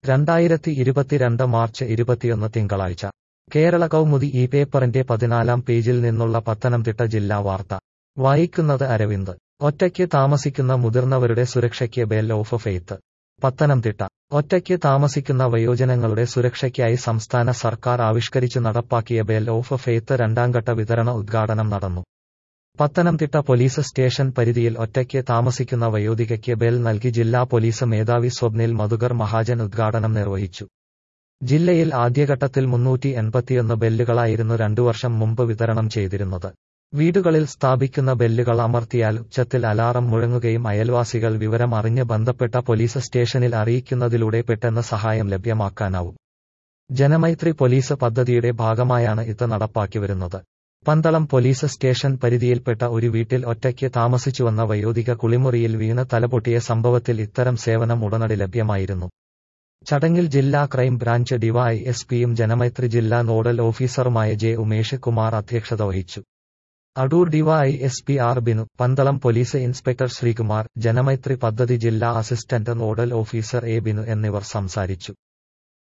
രണ്ടായിരത്തി ഇരുപത്തിരണ്ട് മാർച്ച് ഇരുപത്തിയൊന്ന് തിങ്കളാഴ്ച കേരള കൗമുദി ഈ പേപ്പറിന്റെ പതിനാലാം പേജിൽ നിന്നുള്ള പത്തനംതിട്ട ജില്ലാ വാർത്ത വായിക്കുന്നത് അരവിന്ദ് ഒറ്റയ്ക്ക് താമസിക്കുന്ന മുതിർന്നവരുടെ സുരക്ഷയ്ക്ക് ബെൽ ഓഫ് ഫെയ്ത്ത് പത്തനംതിട്ട ഒറ്റയ്ക്ക് താമസിക്കുന്ന വയോജനങ്ങളുടെ സുരക്ഷയ്ക്കായി സംസ്ഥാന സർക്കാർ ആവിഷ്കരിച്ചു നടപ്പാക്കിയ ബെൽ ഓഫ് ഫെയ്ത്ത് രണ്ടാംഘട്ട വിതരണ ഉദ്ഘാടനം നടന്നു പത്തനംതിട്ട പോലീസ് സ്റ്റേഷൻ പരിധിയിൽ ഒറ്റയ്ക്ക് താമസിക്കുന്ന വയോധികയ്ക്ക് ബെൽ നൽകി ജില്ലാ പോലീസ് മേധാവി സ്വപ്നിൽ മധുകർ മഹാജൻ ഉദ്ഘാടനം നിർവഹിച്ചു ജില്ലയിൽ ആദ്യഘട്ടത്തിൽ മുന്നൂറ്റി എൺപത്തിയൊന്ന് ബെല്ലുകളായിരുന്നു രണ്ടു വർഷം മുമ്പ് വിതരണം ചെയ്തിരുന്നത് വീടുകളിൽ സ്ഥാപിക്കുന്ന ബെല്ലുകൾ അമർത്തിയാൽ ഉച്ചത്തിൽ അലാറം മുഴങ്ങുകയും അയൽവാസികൾ വിവരം അറിഞ്ഞ് ബന്ധപ്പെട്ട പോലീസ് സ്റ്റേഷനിൽ അറിയിക്കുന്നതിലൂടെ പെട്ടെന്ന് സഹായം ലഭ്യമാക്കാനാവും ജനമൈത്രി പോലീസ് പദ്ധതിയുടെ ഭാഗമായാണ് ഇത് നടപ്പാക്കി വരുന്നത് പന്തളം പോലീസ് സ്റ്റേഷൻ പരിധിയിൽപ്പെട്ട ഒരു വീട്ടിൽ ഒറ്റയ്ക്ക് താമസിച്ചുവന്ന വയോധിക കുളിമുറിയിൽ വീണ് തലപൊട്ടിയ സംഭവത്തിൽ ഇത്തരം സേവനം ഉടനടി ലഭ്യമായിരുന്നു ചടങ്ങിൽ ജില്ലാ ക്രൈം ബ്രാഞ്ച് ഡിവൈ എസ് പിയും ജനമൈത്രി ജില്ലാ നോഡൽ ഓഫീസറുമായ ജെ ഉമേഷ് കുമാർ അധ്യക്ഷത വഹിച്ചു Adoor DY S P R Binu Pandalam police inspector Sreekumar Janamaithri പദ്ധതി ജില്ലാ assistant nodal officer A Binu എന്നിവർ സംസാരിച്ചു